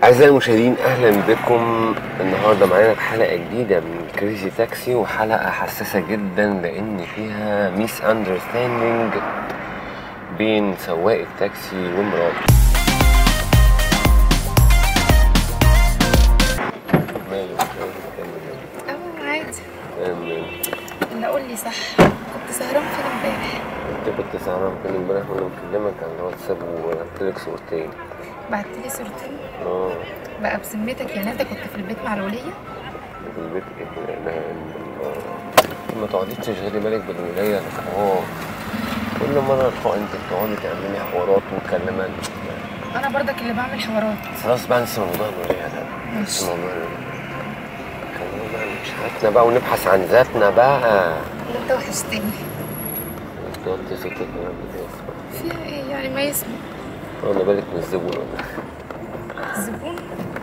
أعزائي المشاهدين أهلا بكم النهاردة معانا حلقة جديدة من كريزي تاكسي وحلقة حساسة جدا لأن فيها ميس أندرستاندينج بين سواق التاكسي ومراته ماله اه عادي أم- اللي قول لي صح كنت سهران فين امبارح انت كنت سهران فين امبارح وانا مكلمك على الواتساب وبعت لك صورتين بعت لي صورتين اه بقى بذمتك يعني انت كنت في البيت مع الوليه في البيت كده لا لا ما تقعديش تشغلي بالك بالولاية الحوار كل مرة الحوار انت بتقعدي تعملي حوارات وكلمات انا برضك اللي بعمل حوارات خلاص بقى ننسى موضوع الولاية ده ننسى ماشي موضوع الولاية خلينا بقى نعيش حياتنا بقى ونبحث عن ذاتنا بقى انت وحشتني انت قلت صوتك انا بتسمع فيها ايه يعني ما يسمع وانا بالك من الزبون ولا الزبون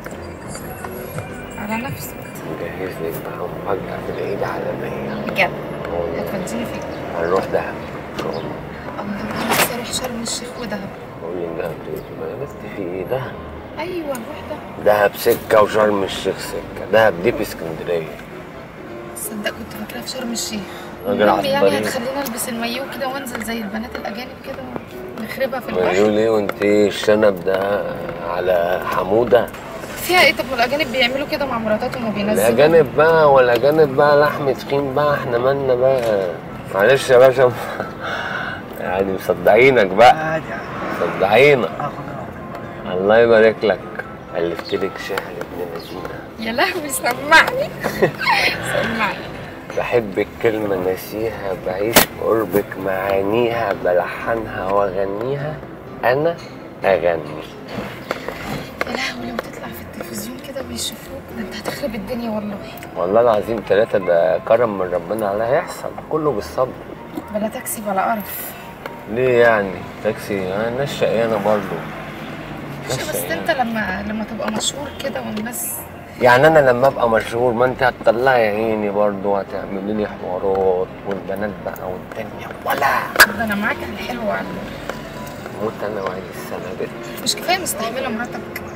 على نفسك مجهز لك بقى مفاجأة في العيد عالمية بجد والله هتوديني فين هنروح دهب ان شاء الله الله انا نفسي اروح شرم الشيخ ودهب اقول لك دهب تقول ما انا بس في ايه دهب ايوه نروح دهب دهب سكة وشرم الشيخ سكة دهب دي في اسكندرية تصدق كنت فاكراها في شرم الشيخ راجل المهم يعني عبقري هتخليني البس المايو كده وانزل زي البنات الاجانب كده ونخربها في البحر بيقول ليه وانت ايه الشنب ده على حمودة فيها ايه طب والاجانب بيعملوا كده مع مراتاتهم وبينزلوا الأجانب بقى والأجانب بقى لحم تخين بقى احنا مالنا بقى معلش يا باشا يعني مصدعينك بقى عادي عادي مصدعينك اخد راحتك الله يبارك لك ألفت لك شهر ابن لذينة يا لهوي سمعني سمعني بحبك كلمة ناسيها بعيش قربك معانيها بلحنها واغنيها أنا أغني يا لهوي لو تطلع في التلفزيون كده بيشوفوك ده انت هتخرب الدنيا والله والله العظيم ثلاثة ده كرم من ربنا على هيحصل كله بالصبر بلا تاكسي ولا قرف ليه يعني تاكسي انا الناس شقيانة برضه مش ناس بس شقيانة. انت لما لما تبقى مشهور كده والناس يعني انا لما ابقى مشهور ما انت هتطلعي عيني برضه وهتعملي لي حوارات والبنات بقى والدنيا ولا ده انا معاك على الحلو وعلى موت انا وعيد السنة دي مش كفايه مستحمله مراتك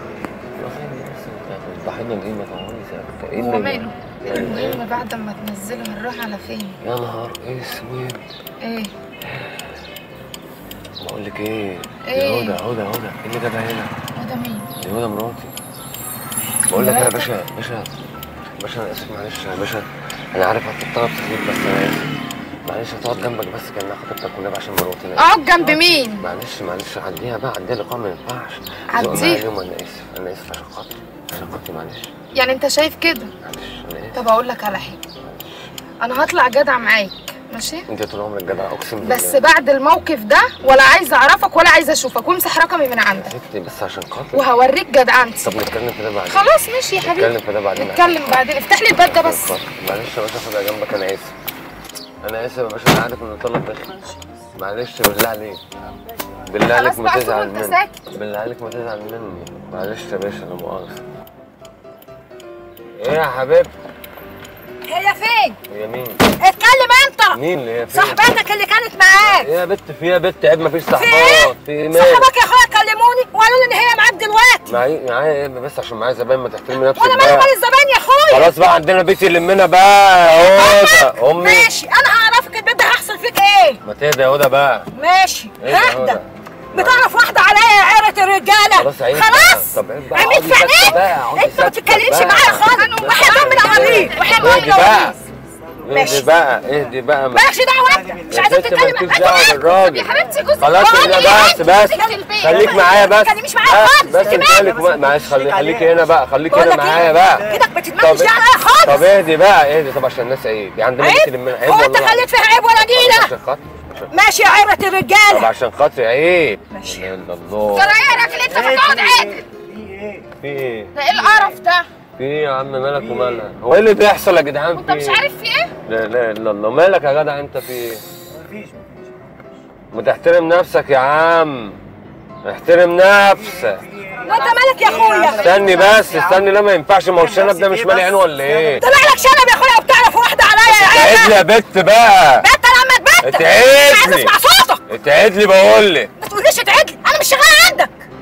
الضحية دي ما تعملي ساكتة ايه هو اللي ماله يعني إيه؟ المهم بعد ما تنزله هنروح على فين يا نهار اسود ايه بقول لك ايه إيه؟ يا هدى هدى هدى ايه اللي جابها هنا؟ وده مين دي هدى مراتي بقول لك يا مراتك؟ باشا باشا باشا انا اسف معلش يا باشا انا عارف هتطلب كتير بس انا اسف معلش هتقعد جنبك بس كانها خطيبتك والنبي عشان مراتي أنا اقعد جنب مين معلش معلش عديها بقى عديها لقاء ما ينفعش عديها. ذوق معايا اليوم انا اسف انا اسف عشان خاطري عشان خاطري معلش يعني انت شايف كده معلش انا اسف طب اقول لك على حاجه انا هطلع جدع معاك ماشي انت طول عمرك جدع اقسم بالله بس بعد الموقف ده ولا عايزه اعرفك ولا عايزه اشوفك وامسح رقمي من عندك ستي بس عشان خاطري وهوريك جدعنتي طب نتكلم في ده بعدين خلاص ماشي يا حبيبي نتكلم في ده بعدين نتكلم بعدين افتح لي الباب ده بس عشان خاطري. معلش يا باشا خدها جنبك انا اسف انا اسف يا باشا انا عارف ان طلب داخل معلش بالله عليك بالله عليك خلاص ما بقى تزعل سيبه، انت مني ساكت. بالله عليك ما تزعل مني معلش يا باشا انا مؤاخذة ايه يا حبيبتي هي فين؟ هي مين؟ اتكلم انت مين اللي هي فين؟ صاحبتك اللي كانت معاك ايه يا بت في يا بت عيب مفيش صحبات في ايه مال؟ صاحبك يا اخويا كلموني وقالوا لي ان هي معاك دلوقتي معايا معايا ايه بس عشان معايا زباين ما تحترمي نفسك وانا مالي بقى مال الزبائن يا اخويا خلاص بقى عندنا بيت يلمنا بقى هدى امي ماشي انا هعرفك البيت ده هيحصل فيك ايه ما تهدى يا هدى بقى ماشي ايه ده اهدى هدى؟ بتعرف واحده عليا يا عيرة الرجاله خلاص عيب خلاص بقى. طب عيب بقى. عميد اقعدي في ساكتة عينيك بقى، اقعدي انت ما ساكتة تتكلمش بقى. معايا خالص وحرام من اوريك وحرام اهدي من بقى اوريك اهدي ماشي. بقى اهدي بقى ما مالكش دعوه انت مش يا عايزه ست تتكلم مالكيش دعوه بالراجل يا حبيبتي جوزك خلاص بقول كده لك بس بس انت في البيت. خليك معايا بس ما تتكلميش معايا بس- خالص. بس انت انت مالك؟ خليك معايا خلي خليكي هنا بقى خليكي بقول هنا لك ايه؟ معايا بقى ايدك ما طب تتمدش عليا خالص طب اهدي بقى اهدي طب عشان الناس عيب يعني عندنا بيت عيب يلمنا عيب هو انت والله خليت فيها عيب ولا طب نيله عشان خاطر عشان- ماشي يا عيرة طب الرجاله عشان خاطري عيب ماشي. لا اله الا الله سرايرك اللي انت بتقعد عادل في ايه ده ايه القرف ده في ايه يا عم مالك ومالها هو ايه اللي بيحصل يا جدعان انت في مش ايه عارف في ايه لا لا الا الله مالك يا جدع انت في ايه مفيش ما تحترم نفسك يا عم احترم نفسك وانت مالك يا اخويا استني بس استني لا ما ينفعش ما هو الشنب ده مش مالي عين ولا ايه طلع لك شنب يا اخويا وبتعرف واحده عليا يا اتعد عيرة لي يا بت بقى انت لما تبت اتعد عايز لي اسمع صوتك اتعد لي بقول لك ما تقوليش اتعدل انا مش شغاله عندك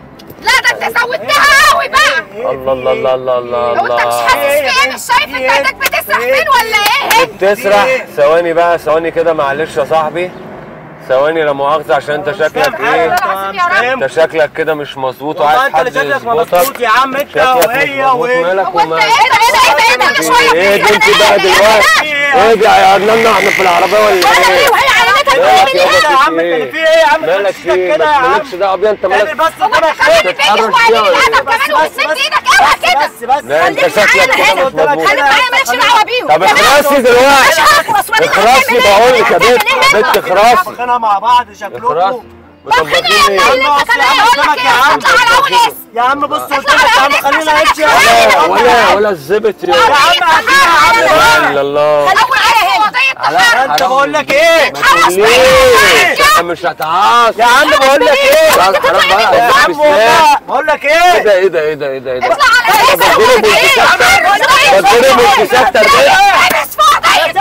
لا ده انت زودتها قوي بقى الله الله الله الله الله لو انت مش الله حاسس بايه مش شايف انت ايدك بتسرح فين ولا ايه بتسرح ثواني بقى ثواني كده معلش يا صاحبي ثواني لا مؤاخذة عشان انت شكلك ايه انت شكلك كده مش مظبوط والله وعايز انت اللي حد شكلك مظبوط يظبطك يا عم انت شكلك وهي مش مظبوط وهي مالك هو انت ومالك ايه ده ايه ده ايه ده ايه ده كل شويه ايه دي انت بقى دلوقتي ارجع يا ارنانا احنا في العربية ولا ايه؟ وهي عينتك مالك ايه يابا يا عم في انت اللي ايه؟ فيه ايه يا عم مالك خد في ايدك ايه؟ كده يا بس عم مالكش دعوة بيها انت اعمل مالك بس هو انت قدامك خليت خير بايدك وعينيك الادب كمان ومسكت ايدك اوعى كده بس بس لا انت خليك شكلك معايا كده هنا. مش مظبوط خليك معايا مالكش دعوه بيهم طب اخرسي دلوقتي مش هخلص ولا انت اخرسي هتعمل ايه؟ بقول لك يا بنت هتعمل ايه بنت هنا؟ اخرسي واخدينها مع بعض اخرسي شكلكم مطبقين يا ايه؟ ابني انت كمان اقول لك ايه اطلع على اول اسم يا عم بص قلت اطلع لك يا على عم اول اسم خلينا عشان نمشي انا ولا ولا ولا الزبط يا يا عم احكي يا عم بقى. الا الله خليك معايا هنا قضيه طهاره انت بقول لك ايه ليه؟ انت مش هتعاص يا عم بقول لك ايه لا حرام بقى يا عم والله بقول لك ايه ايه ده ايه ده ايه ده ايه ده ايه ده اطلع على طب اسم اديله بنت اديله بنت سكتة تربية بس فاضي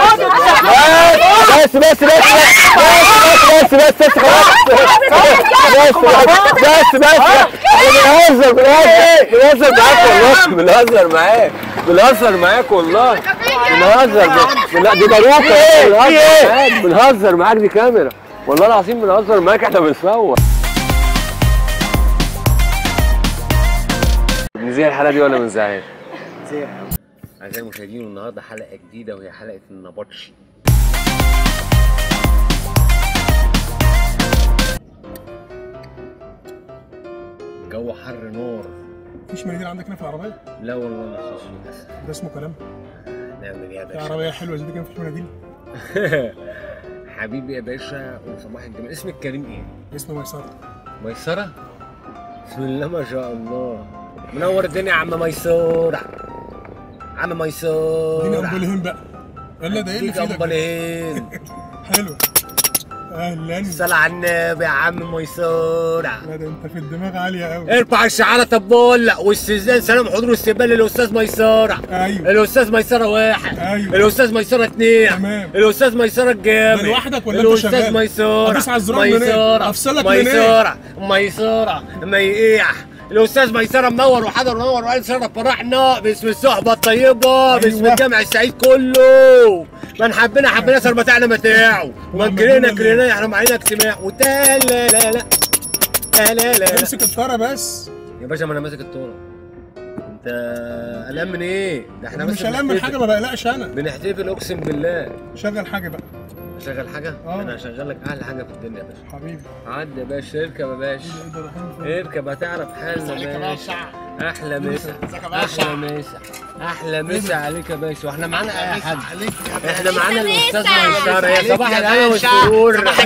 بس بس بس بس بس بس بس بس خلاص بس بس بس بس بنهزر بنهزر بنهزر معاك والله بنهزر معاك بنهزر معاك والله بنهزر ب- لا دي باروكة ايه بنهزر معاك بنهزر معاك دي كاميرا والله العظيم بنهزر معاك احنا بنصور نزيع الحلقة دي ولا ما نزعهاش؟ أعزائي المشاهدين النهارده حلقة جديدة وهي حلقة النبطشي الجو حر نار مفيش مناديل عندك هنا في العربيه لا والله ما فيش للأسف ده اسمه كلام نعمل ايه يا في باشا عربيه حلوه زي دي كان مفيش مناديل حبيبي يا باشا وصباح الجمال اسمك كريم ايه؟ اسمه ميسره ميسرة؟ بسم الله ما شاء الله منور الدنيا يا عم ميسورة عم اديني ميسورة امبولهين بقى يلا ده ايه اللي اديك في ايدك ده؟ امبالين حلو اهلا صل على النبي يا عم ميسورة لا ده انت في الدماغ عاليه قوي ارفع الشعارة طبول واستئذان سلام حضور استقبال للاستاذ ميسرة ايوه الاستاذ ميسرة واحد ايوه الاستاذ ميسرة اثنين تمام. الاستاذ ميسرة الجامد ده لوحدك ولا انت الاستاذ شغال؟ ميسرة هدوس على الزرار منين؟ ميسرة افصلك منين؟ ميسرة ميسرة ميقيح الاستاذ ميسرة منور وحضر منور وقال سنة فرحنا باسم الصحبة الطيبة باسم أيوة. الجامع السعيد كله من حبنا حبنا صار متاعنا متاعه ومن ومن كرهنا جبنا كرهنا احنا معانا اجتماع وتا لا لا لا لا لا لا لا امسك الطاره بس يا باشا ما انا ماسك الطوره انت قلقان من ايه؟ ده احنا انا بس مش قلقان من بنحتفل. حاجه ما بقلقش انا بنحتفل اقسم بالله شغل حاجه بقى اشغل حاجه؟ اه. انا هشغل لك احلى حاجه في الدنيا يا باشا حبيبي عدي يا باشا اركب يا باشا ايه ده رايحين فين؟ اركب هتعرف حالنا يا باشا احلى مسا احلى مسا احلى مسا عليك يا باشا واحنا معانا اي حد احنا معانا الاستاذ ميسره يا صباح الهنا والسرور صباح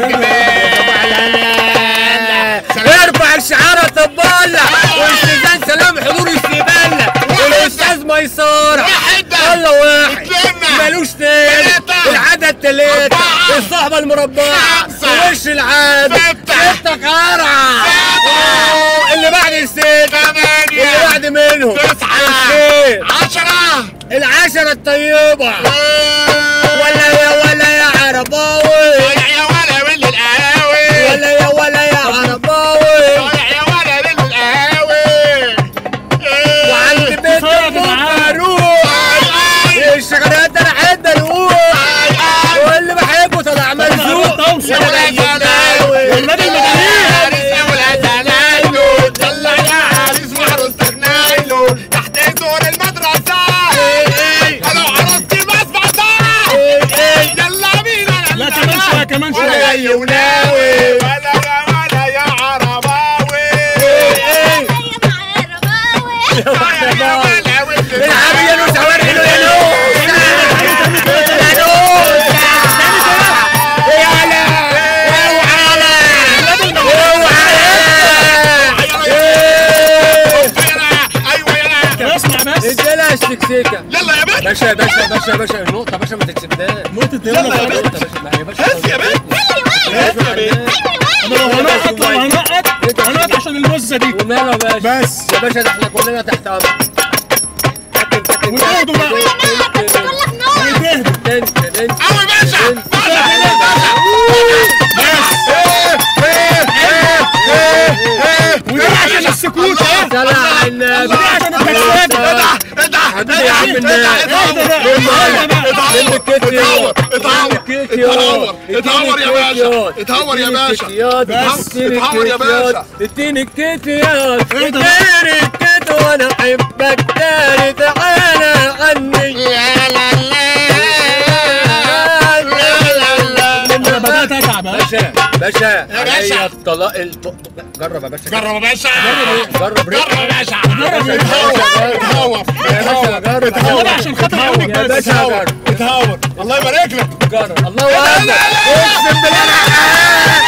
الهنا ارفع الشعارة طبالة واستاذان سلام حضور استقبالنا الاستاذ ميسره يلا واحد مالوش تاني العدد تلاتة الصحبة المربعة وش العادة ستة قرعة أوه، اللي بعد الست اللي بعد منهم الخير عشرة العشرة الطيبة ولا يا ولا يا عرباوي طالع يا ولا من القهاوي ولا يا ولا يا عرباوي طالع يا ولا من القهاوي وعند بيت ابو فاروق الشغلات انا حد الوق واللي بحبه طلع مرزوق توصل. وانا ولا جاي زناوي والنبي المدنيين. عريس ولا زنايلو طلع يا عريس وعروستك نايلو تحت دور المدرسة قالوا عروستي المسبحة يلا بينا لا كمان شويه كمان ولا شويه يا يوناوي ولا يا ولا يا عرباوي يا ولا واللي العب يا نوس وري له يا نوس يا نوس يا لا ايوه يلا اسمع بس اديلها السكسيكه يلا يا بنت باشا باشا باشا باشا النقطة باشا ما تكسبناش نقطه يلا يا يلا بنت. النقطة باشا ما هي باشا بس يا بنت بس يا بنت انا لو هنقط لو هنقط هنقط عشان المزه دي وماله يا باشا بس يا باشا ده احنا كلنا تحت امر تكن تكن وتهدوا بقى. وتهدوا قوي باشا بس ودي عشان السكوت ها صلى على النبي ودي عشان التكسات حبيبي يا عم الناس من الكتف يا اتهور اتهور يا باشا اتهور يا باشا بس اتهور يا باشا اديني الكتيات اديني الكت وانا احبك تاني تعالى عني لا لا انا بدات اتعب ها باشا باشا يا باشا. عليا الطلاق الط- جرب يا باشا جرب يا باشا جرب جرب ريق يا باشا جرب يا اتهور باشا جرب انا عشان خاطر عيونك يا بس باشا اتهور جرب اتهور الله يبارك لك جرب الله اكبر اقسم بالله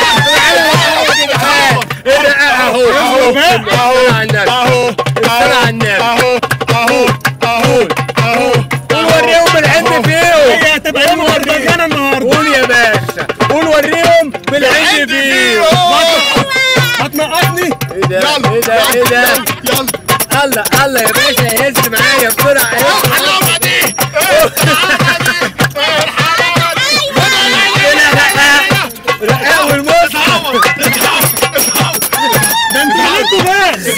ايه ده اهو اهو اهو على النبي اهو الصلاة على النبي اهو اهو اهو اهو قول وريهم العند فيهم هي هتبقى يوم الرجاله النهارده قول يا باشا قول وريهم بالعند فيهم هتنقطني ايه ده يلا ايه ده ايه ده يلا الله الله يا باشا هز معايا بسرعه هز الحلاوه دي رقاق والمصحف ده انتوا عليكم بس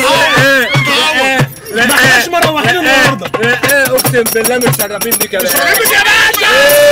رقاق ما احناش مروحين النهارده رقاق اقسم بالله متشرفين بيك يا باشا يا باشا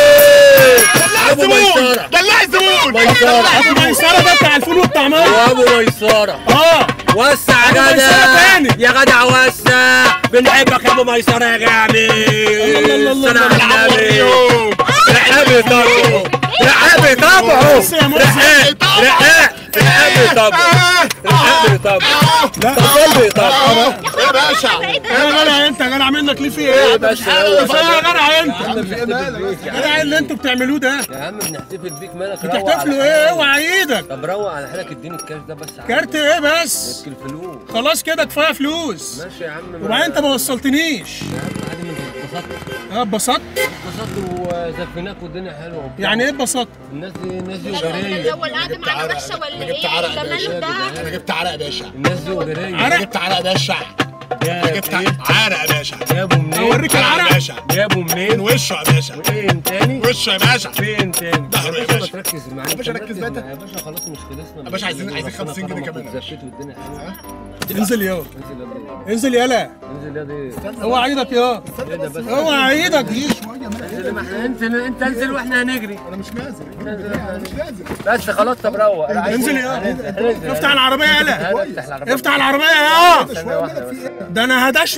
إيه. دلع ابو الزبون ميسره دلع الزبون ميسره ابو ميسره ده بتاع الفول والطعميه وابو ميسره اه وسع أبو يا ميسرة جدع تاني. يا جدع وسع بنحبك يا ابو ميسره يا جامي الله الله الله صل على العبوا النبي اليوم رقابي طبعه رقابي طبعه بص يا مرسي. رقاق رقاق رقابي طبعه رقابي طبعه طبل طبعه يا باشا يا جدع انت جدع منك ليه في ايه ايه؟ بس كفايه يا جدع انت عم بنحتفل بيك يا جدع اللي انتوا بتعملوه ده عم يا عم بنحتفل بيك مالك روق بتحتفلوا على ايه حالك. اوعى ايدك طب روق على حالك اديني الكاش ده بس كارت ايه بس مسك الفلوس خلاص كده كفايه فلوس ماشي يا عم ما- وبعدين انت ما وصلتنيش يا عم عادي من اتبسطت اه اتبسطت اتبسطت وزفناك والدنيا حلوه وبتاع. يعني ايه اتبسطت؟ الناس دي الناس دي الاول وجريه قاعده معانا وحشه ولا انا جبت ايه؟ عرق يا ده باشا ماله ده؟ انا جبت عرق يا باشا الناس دي وجريه انا جبت عرق يا باشا انا جبت عرق يا باشا جابوا منين؟ اوريك عرق يا العرق باشا جابوا من منين؟ وشه يا باشا فين تاني؟ وشه يا باشا فين تاني؟ ظهره يا باشا ما باشا. تركز معايا يا باشا أنت ركز مركز بقى. معايا. يا باشا خلاص مش خلصنا يا باشا عايزين- عايزين 50 جنيه كمان. زفت والدنيا حلوه انزل يا انزل يا ابني انزل يلا انزل يا دي اوعى ايدك يا ايه ده بس اوعى ايدك انزل ما احنا انت انت انزل واحنا هنجري انا مش نازل انا مش نازل بس خلاص طب روق أنا عايز- انزل يا هننزل، هننزل. افتح العربيه يلا افتح العربية. افتح العربيه يا ثانية واحدة بس. ده انا هدش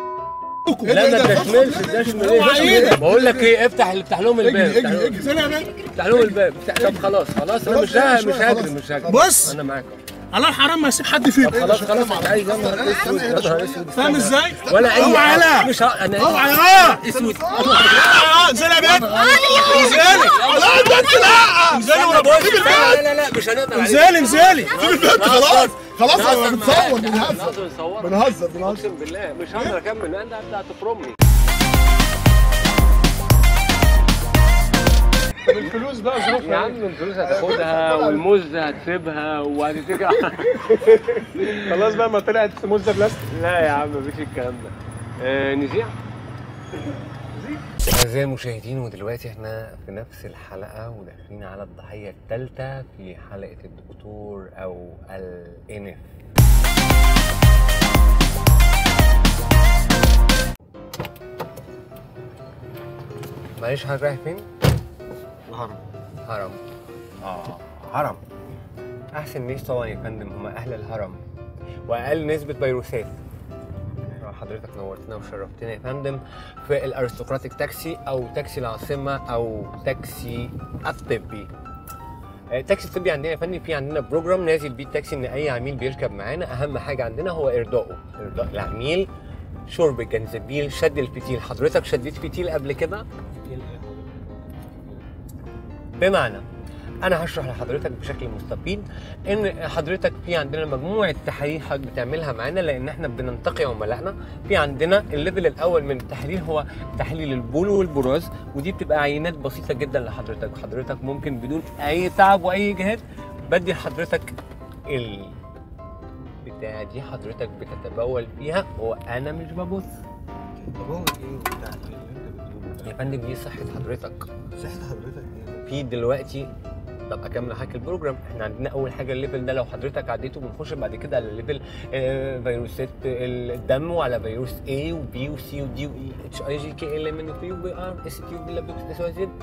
لا ما تشملش تشمل ايه بقول لك ايه افتح افتح لهم الباب افتح لهم- انزل يا بيه. افتح لهم الباب افتح- طب خلاص خلاص انا مش ها- مش هاجري مش هاجري بص انا معاك الله الحرام ما يسيب حد فيكم خلاص خلاص انت عايز يا نهار اسود يا نهار اسود فاهم ازاي؟ ولا اي اوعى حاجة. يلا مش ه... انا اوعى يا اسود آه، انزل يا بيه انزلي لا ده انت لا انزلي وانا بص بقول لا لا لا مش هنقدر عليك انزلي انزلي انت خلاص خلاص انا نهزر بنصور معاك. بنهزر نهزر نصور بنهزر بنهزر اقسم بالله مش هقدر اكمل انت انت هتفرمني الفلوس بقى يا عم الفلوس هتاخدها والموز هتسيبها وهتتكل خلاص بقى ما طلعت مزه بلاستيك لا يا عم مفيش الكلام ده آه نذيع أعزائي المشاهدين ودلوقتي احنا في نفس الحلقة وداخلين على الضحية الثالثة في حلقة الدكتور أو الإنف معلش حضرتك رايح فين؟ الهرم هرم اه هرم احسن ناس طبعا يا فندم هم اهل الهرم واقل نسبه فيروسات حضرتك نورتنا وشرفتنا يا فندم في الارستقراطيك تاكسي او تاكسي العاصمه او تاكسي الطبي آه، التاكسي الطبي عندنا يا فندم في عندنا بروجرام نازل بيه التاكسي ان اي عميل بيركب معانا اهم حاجه عندنا هو ارضائه ارضاء العميل شرب الجنزبيل شد الفتيل حضرتك شديت فتيل قبل كده بمعنى انا هشرح لحضرتك بشكل مستفيض ان حضرتك في عندنا مجموعه تحاليل حضرتك بتعملها معانا لان احنا بننتقي عملائنا في عندنا الليفل الاول من التحاليل هو تحليل البول والبراز ودي بتبقى عينات بسيطه جدا لحضرتك حضرتك ممكن بدون اي تعب واي جهاد بدي لحضرتك ال بتاع دي حضرتك بتتبول فيها وانا مش ببص يا فندم دي صحه حضرتك صحة حضرتك ايه؟ في دلوقتي طب اكمل حضرتك البروجرام احنا عندنا اول حاجه الليفل ده لو حضرتك عديته بنخش بعد كده على ليفل آه، فيروسات الدم وعلى فيروس A وبي وسي ودي واي اتش اي جي كي ال ام ان بي وبي ار اس كيو بي لابوكس اس واي زد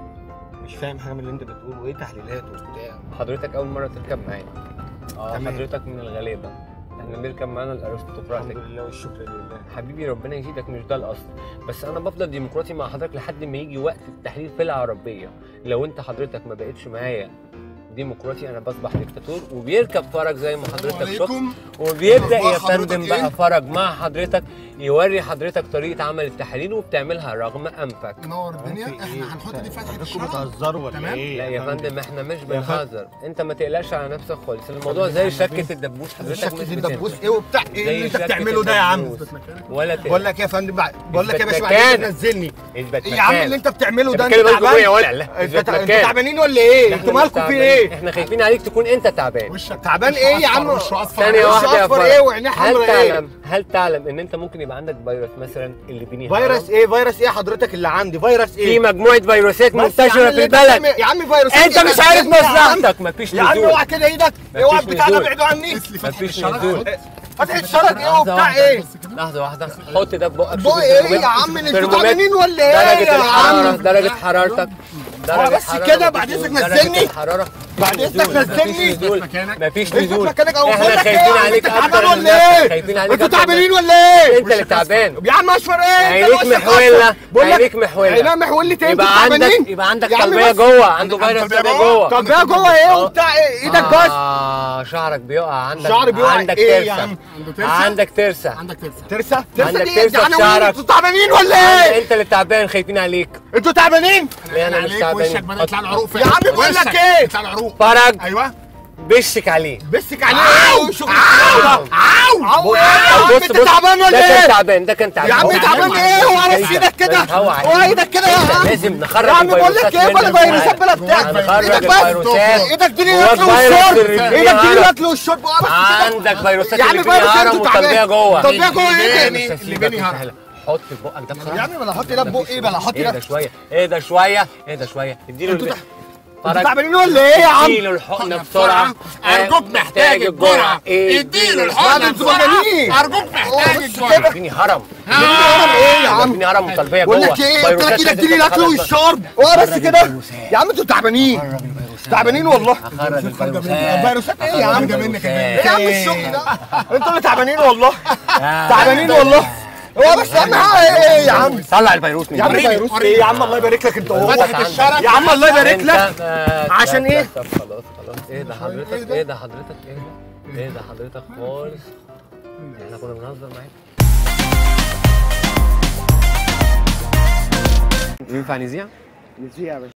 مش فاهم حاجه من اللي انت بتقوله ايه تحليلات وبتاع حضرتك اول مره تركب معانا اه تمام. حضرتك من الغلابه احنا بنركب معانا الارستقراطيك الحمد لله والشكر لله حبيبي ربنا يزيدك مش ده الاصل بس انا بفضل ديمقراطي مع حضرتك لحد ما يجي وقت التحليل في العربيه لو انت حضرتك ما بقتش معايا ديمقراطي انا بصبح ديكتاتور وبيركب فرج زي ما حضرتك شفت عليكم وبيبدا أخبار يا حضرتك فندم إيه؟ بقى فرج مع حضرتك يوري حضرتك طريقه عمل التحاليل وبتعملها رغم انفك نور الدنيا في إيه؟ احنا هنحط دي فتحه حضرتكم الشرع بتهزروا ولا تمام. ايه لا يا فندم احنا مش فندم. بنهزر انت ما تقلقش على نفسك خالص الموضوع زي شكه الدبوس حضرتك شكل مش الدبوس بتنسى. ايه وبتاع ايه زي اللي انت شكة بتعمله ده يا عم الدبوس. ولا تقلق بقول لك يا فندم بع- بقول لك يا باشا إثبات بعد مكان. تنزلني اثبت ايه يا عم مكان. اللي انت بتعمله ده انت انت بتتكلم جوه يا تعبان ولا لا انت اثبت تع- انتوا مكان. تعبانين ولا ايه احنا انتوا مش مالكم في تعبانين. ايه احنا خايفين عليك تكون انت تعبان وشك تعبان وشه ايه يا أصفر، عم وشه أصفر. ثانية وشه واحدة يا أصفر فرج. ايه وعينيه هل حمرا ايه تعلم هل تعلم ان انت ممكن يبقى عندك فيروس مثلا اللي بيني فيروس ايه فيروس ايه حضرتك اللي عندي فيروس في ايه مجموعة فيروسات بس يا عم منتشرة في اللي انت البلد بتعمل- يا عم فيروس انت مش عارف مصلحتك مفيش يا عم نزول اوعى كده ايدك مفيش اوعى البتاع ده نزول. ابعدوا عني اسلي فتحه مفيش الشرع نزول فتح الشرج ايه لحظة وبتاع واحدة. ايه لحظة واحدة حط ده في بقك بقى شوف ايه الترمومتر. يا عم انتوا الترمومتر. تعبانين ولا ايه درجة يا الحرارة عم درجة حرارتك درجة بس حرارة كده، مفيش بعد نزول. إذنك درجة نزلني. الحرارة بعد مفيش إذنك نزول. نزلني. مفيش نزول مكانك. مفيش اثبت نزول مكانك او احنا بقول لك خايفين ايه عليك انت اكتر تعبان من ولا نفسك ايه خايفين عليك انتوا أكتر من تعبانين نفسك. ولا ايه انت اللي تعبان يا عم اشفر ايه انت عينيك وشك محولة أصفر. بقول لك عينيك محولة عينيها محولة ايه انتوا يبقى عندك تعبانين يبقى عندك يا عم طلبية بس. جوه عنده عندك فيروس طلبية طلبية جوه؟ جوه طب بقى جوه ايه وبتاع ايه ايدك بس اه شعرك بيقع عندك شعري بيقع عندك ايه ترسة يا عم؟ عنده ترسة؟ عندك ترسة عندك ترسة ترسة ترسة عندك دي ايه ترسة في يعني شعرك. انتوا تعبانين ولا ايه انت اللي تعبان خايفين عليك انتوا تعبانين ليه انا مش عليك وشك تعبان بدأ يطلع العروق يا عم بقول لك ايه؟ يطلع العروق فرج ايوه بشك عليه بسك عليه ايه وشغل عاو عاو ايه يا عم بص انت بص تعبان ده ولا كان ايه تعبان ده كان تعبان يا عم هو تعبان عارف. ايه هو عارف انت- ايدك كده انت هو عارف. هو ايدك كده يا انت عم لازم نخرج يا عم بقول الفيروسات لك ايه من بلا جواك. فيروسات بلا بتاع هنخرج ايدك بس الفيروسات ايدك دي جواك الاكل فيروس والشرب الرجلين ايدك دي هرم. الاكل والشرب اه بس كده. عندك فيروسات يا عم اللي فيها فيروس هرم انتوا وطلبيه تعبان جوه طلبيه جوه ايه اللي تاني؟ مش اللي هسيبك بيني مش هرم. هلا. حط في بقك ده بصراحه يا عم بلا حط ده بق ايه بلا حط ايه ده ده شويه ايه ده شويه ايه ده شويه اديله انتوا الب- انتوا فرج. تعبانين ولا ايه يا عم اديله الحقنه بسرعه ارجوك محتاج الجرعه اديله لا، الحقنه انتوا بسرعه مجانين. ارجوك محتاج بص الجرعه كده. اديني هرم هرم ايه يا عم اديني هرم وطلبيه بقول جوه لك ايه قلت لك فيروسات ايدك دي لازم الاكل تتخلص. والشرب هو بس كده يا عم انتوا تعبانين تعبانين والله هخرج الفيروسات فيروسات ايه يا عم خرج منك ايه يا عم الشغل ده انتوا اللي تعبانين والله يا تعبانين والله هو بس اهم حاجه ايه يا عم طلع الفيروس من يا عم جوه. فيروس ايه يا عم الله يبارك لك انت وهو فتحة الشرج. يا عم الله يبارك انت لك ما- عشان لا، ايه؟ لا، طب خلاص خلاص ايه ده حضرتك ايه ده حضرتك ايه ده ايه ده حضرتك خالص احنا كنا بنهزر معاك ينفع نذيع؟